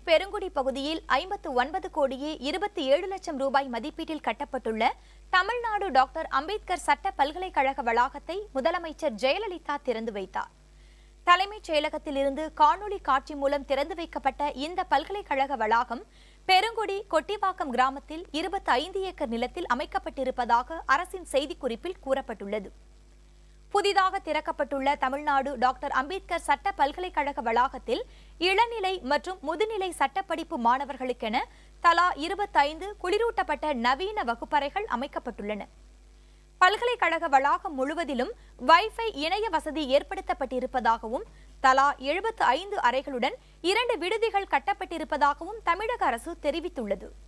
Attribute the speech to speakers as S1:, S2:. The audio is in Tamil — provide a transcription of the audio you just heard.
S1: பெருங்குடி பகுதியில் ஐம்பத்து ஒன்பது கோடியே இருபத்தி ஏழு லட்சம் ரூபாய் மதிப்பீட்டில் கட்டப்பட்டுள்ள தமிழ்நாடு டாக்டர் அம்பேத்கர் சட்ட பல்கலைக்கழக வளாகத்தை முதலமைச்சர் ஜெயலலிதா திறந்து வைத்தார் தலைமைச் செயலகத்தில் இருந்து காணொலி காட்சி மூலம் திறந்து வைக்கப்பட்ட இந்த பல்கலைக்கழக வளாகம் பெருங்குடி கொட்டிவாக்கம் கிராமத்தில் இருபத்தி ஐந்து ஏக்கர் நிலத்தில் அமைக்கப்பட்டிருப்பதாக அரசின் செய்திக்குறிப்பில் கூறப்பட்டுள்ளது புதிதாக திறக்கப்பட்டுள்ள தமிழ்நாடு டாக்டர் அம்பேத்கர் சட்ட பல்கலைக்கழக வளாகத்தில் இளநிலை மற்றும் முதுநிலை சட்டப்படிப்பு மாணவர்களுக்கென தலா இருபத்தைந்து குளிரூட்டப்பட்ட நவீன வகுப்பறைகள் அமைக்கப்பட்டுள்ளன பல்கலைக்கழக வளாகம் முழுவதிலும் வைஃபை இணைய வசதி ஏற்படுத்தப்பட்டிருப்பதாகவும் தலா எழுபத்து ஐந்து அறைகளுடன் இரண்டு விடுதிகள் கட்டப்பட்டிருப்பதாகவும் தமிழக அரசு தெரிவித்துள்ளது